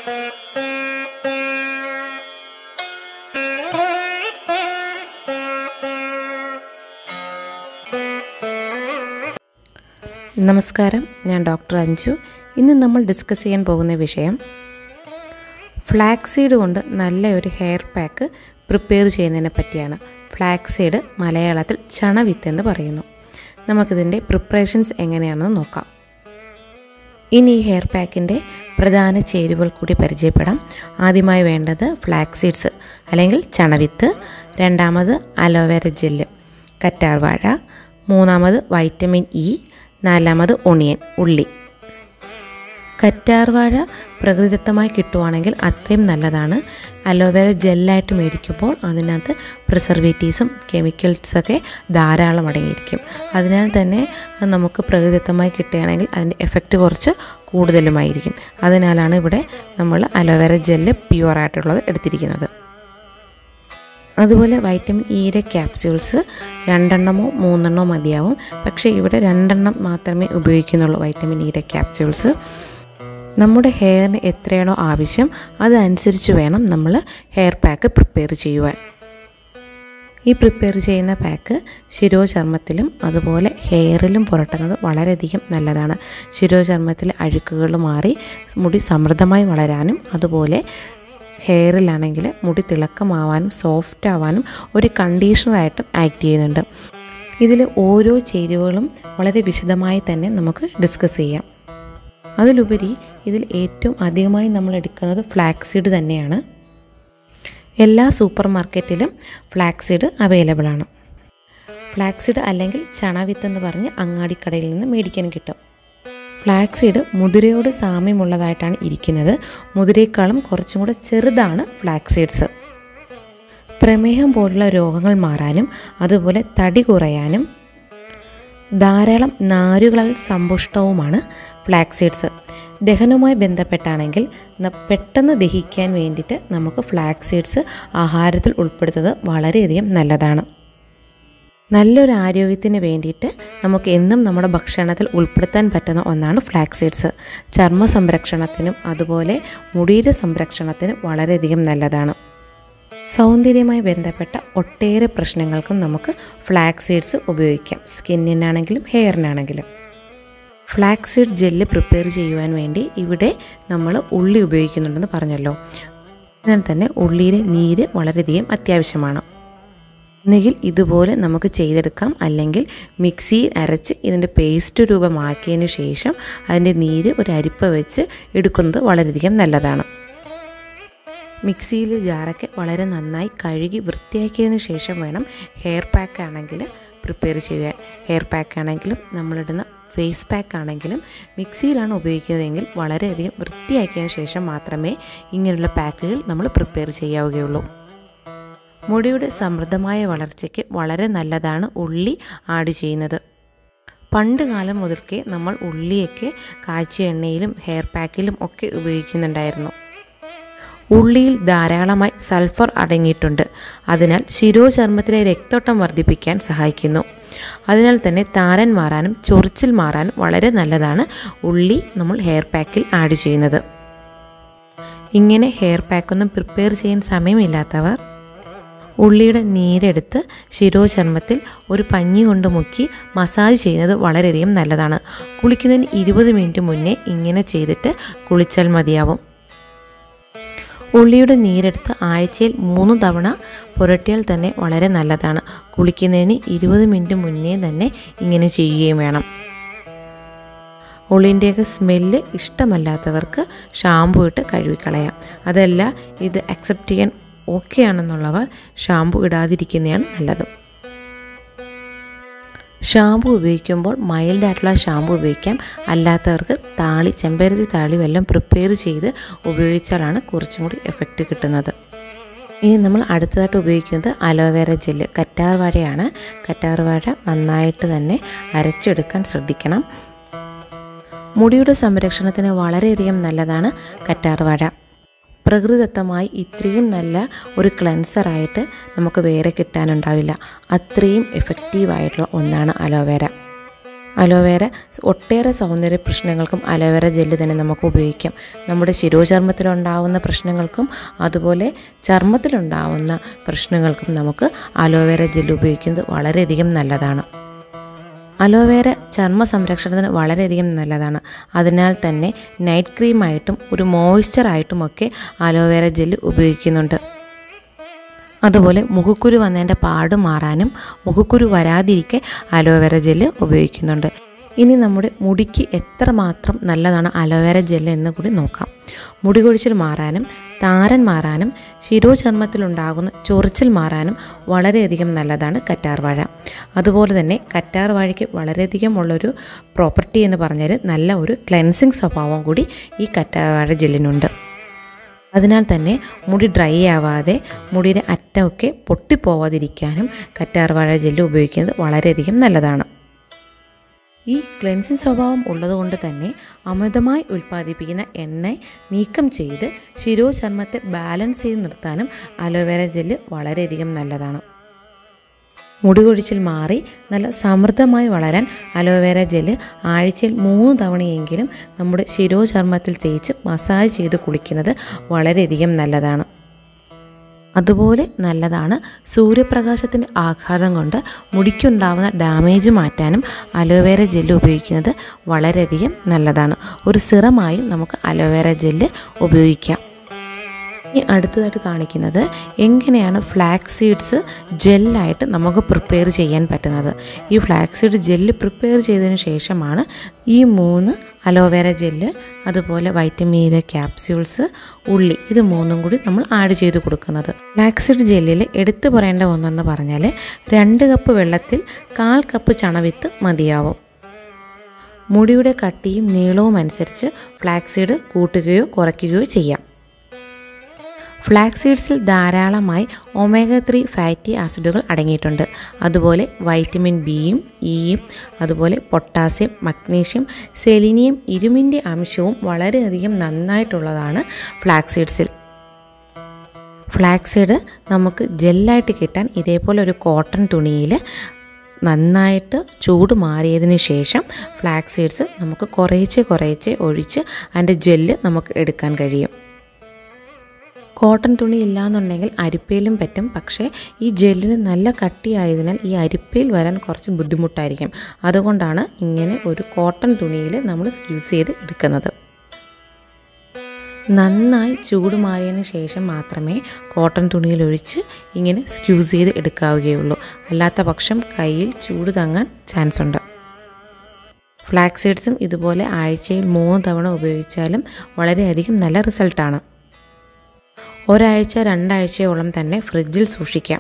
നമസ്കാരം ഞാൻ ഡോക്ടർ അഞ്ജു ഇന്ന് നമ്മൾ ഡിസ്കസ് ചെയ്യാൻ പോകുന്ന വിഷയം ഫ്ലാക്സീഡ് കൊണ്ട് നല്ല ഒരു ഹെയർ പാക്ക് പ്രിപ്പയർ ചെയ്യുന്നതിനെ പറ്റിയാണ് ഫ്ലാക്സീഡ് മലയാളത്തിൽ ചണവിത്ത് എന്ന് പറയുന്നു നമുക്കിതിൻ്റെ പ്രിപ്പറേഷൻസ് എങ്ങനെയാണെന്ന് നോക്കാം ഇനി ഈ ഹെയർ പാക്കിൻ്റെ പ്രധാന ചേരുവകൾ കൂടി പരിചയപ്പെടാം ആദ്യമായി വേണ്ടത് ഫ്ലാക്സീഡ്സ് അല്ലെങ്കിൽ ചണവിത്ത് രണ്ടാമത് അലോവേര ജെല്ല് കറ്റാർവാഴ മൂന്നാമത് വൈറ്റമിൻ ഇ നാലാമത് ഒണിയൻ ഉള്ളി കറ്റാർവാഴ പ്രകൃതിദത്തമായി കിട്ടുവാണെങ്കിൽ അത്രയും നല്ലതാണ് അലോവേര ജെല്ലായിട്ട് മേടിക്കുമ്പോൾ അതിനകത്ത് പ്രിസർവേറ്റീവ്സും കെമിക്കൽസൊക്കെ ധാരാളം അടങ്ങിയിരിക്കും അതിനാൽ തന്നെ അത് നമുക്ക് പ്രകൃതിദത്തമായി കിട്ടുകയാണെങ്കിൽ അതിൻ്റെ എഫക്റ്റ് കുറച്ച് കൂടുതലുമായിരിക്കും അതിനാലാണ് ഇവിടെ നമ്മൾ അലോവേര ജെല്ല് പ്യുവറായിട്ടുള്ളത് എടുത്തിരിക്കുന്നത് അതുപോലെ വൈറ്റമിൻ ഇയുടെ ക്യാപ്സ്യൂൾസ് രണ്ടെണ്ണമോ മൂന്നെണ്ണമോ മതിയാവും പക്ഷേ ഇവിടെ രണ്ടെണ്ണം മാത്രമേ ഉപയോഗിക്കുന്നുള്ളൂ വൈറ്റമിൻ ഇയുടെ ക്യാപ്സ്യൂൾസ് നമ്മുടെ ഹെയറിന് എത്രയാണോ ആവശ്യം അതനുസരിച്ച് വേണം നമ്മൾ ഹെയർ പാക്ക് പ്രിപ്പയർ ചെയ്യുവാൻ ഈ പ്രിപ്പയർ ചെയ്യുന്ന പാക്ക് ശിരോചർമ്മത്തിലും അതുപോലെ ഹെയറിലും പുരട്ടുന്നത് വളരെയധികം നല്ലതാണ് ശിരോചർമ്മത്തിലെ അഴുക്കുകൾ മാറി മുടി സമൃദ്ധമായി വളരാനും അതുപോലെ ഹെയറിലാണെങ്കിൽ മുടി തിളക്കമാവാനും സോഫ്റ്റ് ആവാനും ഒരു കണ്ടീഷണറായിട്ടും ആക്ട് ചെയ്യുന്നുണ്ട് ഇതിൽ ഓരോ ചേരുവകളും വളരെ വിശദമായി തന്നെ നമുക്ക് ഡിസ്കസ് ചെയ്യാം അതിലുപരി ഇതിൽ ഏറ്റവും അധികമായി നമ്മൾ എടുക്കുന്നത് ഫ്ലാക്സീഡ് തന്നെയാണ് എല്ലാ സൂപ്പർ മാർക്കറ്റിലും ഫ്ലാക്സീഡ് അവൈലബിൾ ആണ് ഫ്ലാക്സീഡ് അല്ലെങ്കിൽ ചണവിത്ത് എന്ന് പറഞ്ഞ് അങ്ങാടിക്കടയിൽ നിന്ന് മേടിക്കാൻ കിട്ടും ഫ്ലാക്സീഡ് മുതിരയോട് സാമ്യമുള്ളതായിട്ടാണ് ഇരിക്കുന്നത് മുതിരയേക്കാളും കുറച്ചും കൂടെ ചെറുതാണ് ഫ്ലാക്സീഡ്സ് പ്രമേഹം പോലുള്ള രോഗങ്ങൾ മാറാനും അതുപോലെ തടി കുറയാനും ധാരാളം നാരുകളാൽ സമ്പുഷ്ടവുമാണ് ഫ്ലാക്സീഡ്സ് ദഹനവുമായി ബന്ധപ്പെട്ടാണെങ്കിൽ പെട്ടെന്ന് ദഹിക്കാൻ വേണ്ടിയിട്ട് നമുക്ക് ഫ്ലാക്സീഡ്സ് ആഹാരത്തിൽ ഉൾപ്പെടുത്തുന്നത് വളരെയധികം നല്ലതാണ് നല്ലൊരു ആരോഗ്യത്തിന് വേണ്ടിയിട്ട് നമുക്ക് എന്നും നമ്മുടെ ഭക്ഷണത്തിൽ ഉൾപ്പെടുത്താൻ പറ്റുന്ന ഒന്നാണ് ഫ്ലാക്സീഡ്സ് ചർമ്മ സംരക്ഷണത്തിനും അതുപോലെ മുടിയുടെ സംരക്ഷണത്തിനും വളരെയധികം നല്ലതാണ് സൗന്ദര്യവുമായി ബന്ധപ്പെട്ട ഒട്ടേറെ പ്രശ്നങ്ങൾക്കും നമുക്ക് ഫ്ലാക്സീഡ്സ് ഉപയോഗിക്കാം സ്കിന്നിനാണെങ്കിലും ഹെയറിനാണെങ്കിലും ഫ്ലാക്സീഡ് ജെല്ല് പ്രിപ്പയർ ചെയ്യുവാൻ വേണ്ടി ഇവിടെ നമ്മൾ ഉള്ളി ഉപയോഗിക്കുന്നുണ്ടെന്ന് പറഞ്ഞല്ലോ അതിനാൽ തന്നെ ഉള്ളിയിലെ നീര് വളരെയധികം അത്യാവശ്യമാണ് ഒന്നുകിൽ ഇതുപോലെ നമുക്ക് ചെയ്തെടുക്കാം അല്ലെങ്കിൽ മിക്സിയിൽ അരച്ച് ഇതിൻ്റെ പേസ്റ്റ് രൂപമാക്കിയതിന് ശേഷം അതിൻ്റെ നീര് ഒരു അരിപ്പ വെച്ച് എടുക്കുന്നത് വളരെയധികം നല്ലതാണ് മിക്സിയിൽ ജാറൊക്കെ വളരെ നന്നായി കഴുകി വൃത്തിയാക്കിയതിന് ശേഷം വേണം ഹെയർ പാക്ക് ആണെങ്കിൽ പ്രിപ്പയർ ചെയ്യാൻ ഹെയർ പാക്ക് ആണെങ്കിലും നമ്മളിടുന്ന ഫേസ് പാക്ക് ആണെങ്കിലും മിക്സിയിലാണ് ഉപയോഗിക്കുന്നതെങ്കിൽ വളരെയധികം വൃത്തിയാക്കിയതിന് ശേഷം മാത്രമേ ഇങ്ങനെയുള്ള പാക്കുകൾ നമ്മൾ പ്രിപ്പയർ ചെയ്യാവുകയുള്ളൂ മുടിയുടെ സമൃദ്ധമായ വളർച്ചയ്ക്ക് വളരെ നല്ലതാണ് ഉള്ളി ആഡ് ചെയ്യുന്നത് പണ്ട് കാലം മുതൽക്കേ നമ്മൾ ഉള്ളിയൊക്കെ കാച്ചിയ എണ്ണയിലും ഹെയർ പാക്കിലും ഒക്കെ ഉപയോഗിക്കുന്നുണ്ടായിരുന്നു ഉള്ളിയിൽ ധാരാളമായി സൾഫർ അടങ്ങിയിട്ടുണ്ട് അതിനാൽ ശിരോചർമ്മത്തിലെ രക്തോട്ടം വർദ്ധിപ്പിക്കാൻ സഹായിക്കുന്നു അതിനാൽ തന്നെ താരൻ മാറാനും ചൊറിച്ചിൽ മാറാനും വളരെ നല്ലതാണ് ഉള്ളി നമ്മൾ ഹെയർ പാക്കിൽ ആഡ് ചെയ്യുന്നത് ഇങ്ങനെ ഹെയർ പാക്കൊന്നും പ്രിപ്പയർ ചെയ്യാൻ സമയമില്ലാത്തവർ ഉള്ളിയുടെ നീരെടുത്ത് ശിരോചർമ്മത്തിൽ ഒരു പഞ്ഞി കൊണ്ട് മുക്കി മസാജ് ചെയ്യുന്നത് വളരെയധികം നല്ലതാണ് കുളിക്കുന്നതിന് ഇരുപത് മിനിറ്റ് മുന്നേ ഇങ്ങനെ ചെയ്തിട്ട് കുളിച്ചാൽ മതിയാവും ഉള്ളിയുടെ നീരെടുത്ത് ആഴ്ചയിൽ മൂന്ന് തവണ പുരട്ടിയാൽ തന്നെ വളരെ നല്ലതാണ് കുളിക്കുന്നതിന് ഇരുപത് മിനിറ്റ് മുന്നേ തന്നെ ഇങ്ങനെ ചെയ്യുകയും വേണം ഉള്ളിൻ്റെയൊക്കെ സ്മെല്ല് ഇഷ്ടമല്ലാത്തവർക്ക് ഷാമ്പു ഇട്ട് കഴുകിക്കളയാം അതല്ല ഇത് അക്സെപ്റ്റ് ചെയ്യാൻ ഓക്കെ ആണെന്നുള്ളവർ ഷാമ്പു ഇടാതിരിക്കുന്നതാണ് നല്ലത് ഷാമ്പു ഉപയോഗിക്കുമ്പോൾ മൈൽഡ് ആയിട്ടുള്ള ഷാമ്പു ഉപയോഗിക്കാം അല്ലാത്തവർക്ക് താളി ചെമ്പരത്തി താളി വെല്ലം പ്രിപ്പയർ ചെയ്ത് ഉപയോഗിച്ചാലാണ് കുറച്ചും കൂടി എഫക്റ്റ് കിട്ടുന്നത് ഇനി നമ്മൾ അടുത്തതായിട്ട് ഉപയോഗിക്കുന്നത് അലോവേര ജെല്ല് കറ്റാർ വാഴയാണ് കറ്റാർ വാഴ നന്നായിട്ട് തന്നെ അരച്ചെടുക്കാൻ ശ്രദ്ധിക്കണം മുടിയുടെ സംരക്ഷണത്തിന് വളരെയധികം നല്ലതാണ് കറ്റാർ വാഴ പ്രകൃതിദത്തമായി ഇത്രയും നല്ല ഒരു ക്ലെൻസറായിട്ട് നമുക്ക് വേറെ കിട്ടാനുണ്ടാവില്ല അത്രയും എഫക്റ്റീവായിട്ടുള്ള ഒന്നാണ് അലോവേര അലോവേര ഒട്ടേറെ സൗന്ദര്യ പ്രശ്നങ്ങൾക്കും അലോവേര ജെല്ല് തന്നെ നമുക്ക് ഉപയോഗിക്കാം നമ്മുടെ ശിരോചർമ്മത്തിലുണ്ടാവുന്ന പ്രശ്നങ്ങൾക്കും അതുപോലെ ചർമ്മത്തിലുണ്ടാവുന്ന പ്രശ്നങ്ങൾക്കും നമുക്ക് അലോവേര ജെല്ല് ഉപയോഗിക്കുന്നത് വളരെയധികം നല്ലതാണ് അലോവേര ചർമ്മ സംരക്ഷണത്തിന് വളരെയധികം നല്ലതാണ് അതിനാൽ തന്നെ നൈറ്റ് ക്രീമായിട്ടും ഒരു മോയ്സ്ചറായിട്ടുമൊക്കെ അലോവേര ജെല്ല് ഉപയോഗിക്കുന്നുണ്ട് അതുപോലെ മുഖക്കുരു വന്നതിൻ്റെ പാട് മാറാനും മുഖക്കുരു വരാതിരിക്കെ അലോവേര ജെല്ല് ഉപയോഗിക്കുന്നുണ്ട് ഇനി നമ്മുടെ മുടിക്ക് എത്രമാത്രം നല്ലതാണ് അലോവേര ജെല്ല് എന്ന് കൂടി നോക്കാം മുടി കൊഴിച്ചിൽ മാറാനും താരൻ മാറാനും ശിരോചർമ്മത്തിലുണ്ടാകുന്ന ചൊറിച്ചിൽ മാറാനും വളരെയധികം നല്ലതാണ് കറ്റാർവാഴ അതുപോലെ തന്നെ കറ്റാർവാഴയ്ക്ക് വളരെയധികം ഉള്ളൊരു പ്രോപ്പർട്ടി എന്ന് പറഞ്ഞാൽ നല്ല ഒരു ക്ലെൻസിങ് സ്വഭാവം കൂടി ഈ കറ്റാർവാഴ ജെല്ലിനുണ്ട് അതിനാൽ തന്നെ മുടി ഡ്രൈ ആവാതെ മുടിയുടെ അറ്റമൊക്കെ പൊട്ടിപ്പോവാതിരിക്കാനും കറ്റാർവാഴ ജെല്ല് ഉപയോഗിക്കുന്നത് വളരെയധികം നല്ലതാണ് ഈ ക്ലെൻസിങ് സ്വഭാവം ഉള്ളതുകൊണ്ട് തന്നെ അമിതമായി ഉൽപ്പാദിപ്പിക്കുന്ന എണ്ണ നീക്കം ചെയ്ത് ശിരോചർമ്മത്തെ ബാലൻസ് ചെയ്ത് നിർത്താനും അലോവേര ജെല്ല് വളരെയധികം നല്ലതാണ് മുടി കൊഴിച്ചിൽ മാറി നല്ല സമൃദ്ധമായി വളരാൻ അലോവേര ജെല്ല് ആഴ്ചയിൽ മൂന്ന് തവണയെങ്കിലും നമ്മുടെ ശിരോചർമ്മത്തിൽ തേച്ച് മസാജ് ചെയ്ത് കുളിക്കുന്നത് വളരെയധികം നല്ലതാണ് അതുപോലെ നല്ലതാണ് സൂര്യപ്രകാശത്തിൻ്റെ ആഘാതം കൊണ്ട് മുടിക്കുണ്ടാവുന്ന ഡാമേജ് മാറ്റാനും അലോവേര ജെല്ല് ഉപയോഗിക്കുന്നത് വളരെയധികം നല്ലതാണ് ഒരു സിറമായും നമുക്ക് അലോവേര ജെല്ല് ഉപയോഗിക്കാം ഇനി അടുത്തതായിട്ട് കാണിക്കുന്നത് എങ്ങനെയാണ് ഫ്ലാക്സ് സീഡ്സ് ജെല്ലായിട്ട് നമുക്ക് പ്രിപ്പയർ ചെയ്യാൻ പറ്റുന്നത് ഈ ഫ്ലാക്സ് സീഡ് ജെല്ല് പ്രിപ്പയർ ചെയ്തതിന് ശേഷമാണ് ഈ മൂന്ന് അലോവേര ജെല്ല് അതുപോലെ വൈറ്റമിൻ ക്യാപ്സ്യൂൾസ് ഉള്ളി ഇത് മൂന്നും കൂടി നമ്മൾ ആഡ് ചെയ്ത് കൊടുക്കുന്നത് ഫ്ലാക്സിഡ് ജെല്ലിൽ എടുത്തു പറയേണ്ട ഒന്നെന്ന് പറഞ്ഞാൽ രണ്ട് കപ്പ് വെള്ളത്തിൽ കാൽ കപ്പ് ചണവിത്ത് മതിയാവും മുടിയുടെ കട്ടിയും നീളവും അനുസരിച്ച് ഫ്ലാക്സീഡ് കൂട്ടുകയോ കുറയ്ക്കുകയോ ചെയ്യാം ഫ്ലാക്സ് സീഡ്സിൽ ധാരാളമായി ഒമേഗ ത്രീ ഫാറ്റി ആസിഡുകൾ അടങ്ങിയിട്ടുണ്ട് അതുപോലെ വൈറ്റമിൻ ബിയും ഇയും അതുപോലെ പൊട്ടാസ്യം മഗ്നീഷ്യം സെലിനിയം ഇരുമ്പിൻ്റെ അംശവും വളരെയധികം നന്നായിട്ടുള്ളതാണ് ഫ്ലാക്സ് സീഡ്സിൽ ഫ്ലാക്സീഡ് നമുക്ക് ജെല്ലായിട്ട് കിട്ടാൻ ഇതേപോലെ ഒരു കോട്ടൺ തുണിയിൽ നന്നായിട്ട് ചൂട് മാറിയതിന് ശേഷം ഫ്ലാക്സ് സീഡ്സ് നമുക്ക് കുറേശ്ശെ കുറേശ്ശെ ഒഴിച്ച് അതിൻ്റെ ജെല്ല് നമുക്ക് എടുക്കാൻ കഴിയും കോട്ടൺ തുണി ഇല്ലാന്നുണ്ടെങ്കിൽ അരിപ്പയിലും പറ്റും പക്ഷേ ഈ ജെല്ലിന് നല്ല കട്ടിയായതിനാൽ ഈ അരിപ്പയിൽ വരാൻ കുറച്ച് ബുദ്ധിമുട്ടായിരിക്കും അതുകൊണ്ടാണ് ഇങ്ങനെ ഒരു കോട്ടൺ തുണിയിൽ നമ്മൾ യൂസ് ചെയ്ത് എടുക്കുന്നത് നന്നായി ചൂട് മാറിയതിന് ശേഷം മാത്രമേ കോട്ടൺ തുണിയിൽ ഒഴിച്ച് ഇങ്ങനെ സ്ക്യൂസ് ചെയ്ത് എടുക്കാവുകയുള്ളൂ അല്ലാത്ത പക്ഷം കയ്യിൽ ചൂട് തങ്ങാൻ ചാൻസ് ഉണ്ട് ഫ്ലാക്സ് സീഡ്സും ഇതുപോലെ ആഴ്ചയിൽ മൂന്ന് തവണ ഉപയോഗിച്ചാലും വളരെയധികം നല്ല റിസൾട്ടാണ് ഒരാഴ്ച രണ്ടാഴ്ചയോളം തന്നെ ഫ്രിഡ്ജിൽ സൂക്ഷിക്കാം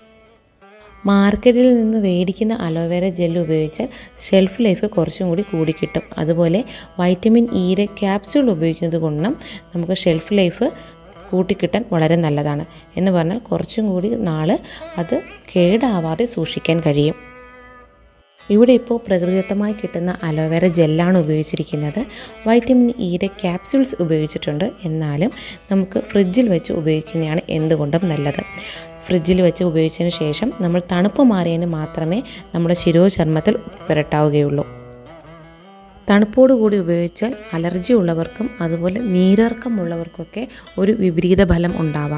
മാർക്കറ്റിൽ നിന്ന് മേടിക്കുന്ന അലോവേര ജെല്ല് ഉപയോഗിച്ചാൽ ഷെൽഫ് ലൈഫ് കുറച്ചും കൂടി കൂടിക്കിട്ടും അതുപോലെ വൈറ്റമിൻ ഇയുടെ ക്യാപ്സ്യൂൾ ഉപയോഗിക്കുന്നത് കൊണ്ടും നമുക്ക് ഷെൽഫ് ലൈഫ് കൂട്ടിക്കിട്ടാൻ വളരെ നല്ലതാണ് എന്ന് പറഞ്ഞാൽ കുറച്ചും കൂടി നാൾ അത് കേടാവാതെ സൂക്ഷിക്കാൻ കഴിയും ഇവിടെ ഇപ്പോൾ പ്രകൃതിദത്തമായി കിട്ടുന്ന അലോവേര ജെല്ലാണ് ഉപയോഗിച്ചിരിക്കുന്നത് വൈറ്റമിൻ ഇയുടെ ക്യാപ്സ്യൂൾസ് ഉപയോഗിച്ചിട്ടുണ്ട് എന്നാലും നമുക്ക് ഫ്രിഡ്ജിൽ വെച്ച് ഉപയോഗിക്കുന്നതാണ് എന്തുകൊണ്ടും നല്ലത് ഫ്രിഡ്ജിൽ വെച്ച് ഉപയോഗിച്ചതിന് ശേഷം നമ്മൾ തണുപ്പ് മാറിയതിന് മാത്രമേ നമ്മുടെ ശിരോചർമ്മത്തിൽ പുരട്ടാവുകയുള്ളൂ തണുപ്പോടുകൂടി ഉപയോഗിച്ചാൽ അലർജി ഉള്ളവർക്കും അതുപോലെ നീരിറക്കം ഉള്ളവർക്കൊക്കെ ഒരു വിപരീത ഫലം ഉണ്ടാവാം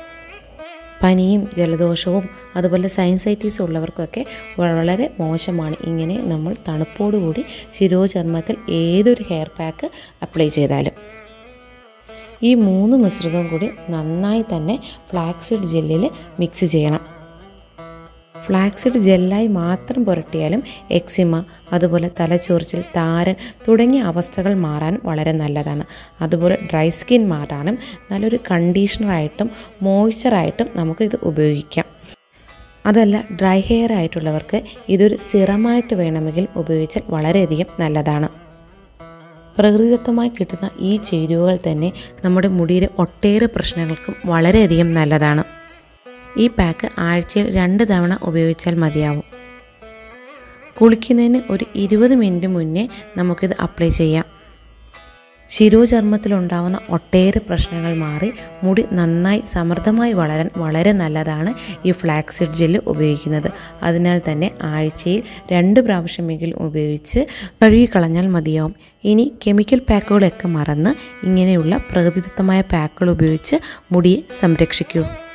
പനിയും ജലദോഷവും അതുപോലെ സൈൻസൈറ്റീസ് ഉള്ളവർക്കൊക്കെ വളരെ മോശമാണ് ഇങ്ങനെ നമ്മൾ തണുപ്പോടുകൂടി ശിരോചർമ്മത്തിൽ ഏതൊരു ഹെയർ പാക്ക് അപ്ലൈ ചെയ്താലും ഈ മൂന്ന് മിശ്രിതവും കൂടി നന്നായി തന്നെ ഫ്ലാക്സിഡ് ജെല്ലിൽ മിക്സ് ചെയ്യണം ഫ്ലാക്സിഡ് ജെല്ലായി മാത്രം പുരട്ടിയാലും എക്സിമ അതുപോലെ തലച്ചൊറിച്ചിൽ താരൻ തുടങ്ങിയ അവസ്ഥകൾ മാറാൻ വളരെ നല്ലതാണ് അതുപോലെ ഡ്രൈ സ്കിൻ മാറാനും നല്ലൊരു കണ്ടീഷണറായിട്ടും മോയ്സ്ചറായിട്ടും നമുക്ക് ഇത് ഉപയോഗിക്കാം അതല്ല ഡ്രൈ ഹെയർ ആയിട്ടുള്ളവർക്ക് ഇതൊരു സിറമായിട്ട് വേണമെങ്കിൽ ഉപയോഗിച്ചാൽ വളരെയധികം നല്ലതാണ് പ്രകൃതിദത്തമായി കിട്ടുന്ന ഈ ചേരുവകൾ തന്നെ നമ്മുടെ മുടിയിലെ ഒട്ടേറെ പ്രശ്നങ്ങൾക്കും വളരെയധികം നല്ലതാണ് ഈ പാക്ക് ആഴ്ചയിൽ രണ്ട് തവണ ഉപയോഗിച്ചാൽ മതിയാവും കുളിക്കുന്നതിന് ഒരു ഇരുപത് മിനിറ്റ് മുന്നേ നമുക്കിത് അപ്ലൈ ചെയ്യാം ശിരോചർമ്മത്തിലുണ്ടാവുന്ന ഒട്ടേറെ പ്രശ്നങ്ങൾ മാറി മുടി നന്നായി സമൃദ്ധമായി വളരാൻ വളരെ നല്ലതാണ് ഈ ഫ്ലാക്സിഡ് ജെല്ല് ഉപയോഗിക്കുന്നത് അതിനാൽ തന്നെ ആഴ്ചയിൽ രണ്ട് പ്രാവശ്യമെങ്കിലും ഉപയോഗിച്ച് കഴുകിക്കളഞ്ഞാൽ മതിയാവും ഇനി കെമിക്കൽ പാക്കുകളൊക്കെ മറന്ന് ഇങ്ങനെയുള്ള പ്രകൃതിദത്തമായ പാക്കുകൾ ഉപയോഗിച്ച് മുടിയെ സംരക്ഷിക്കൂ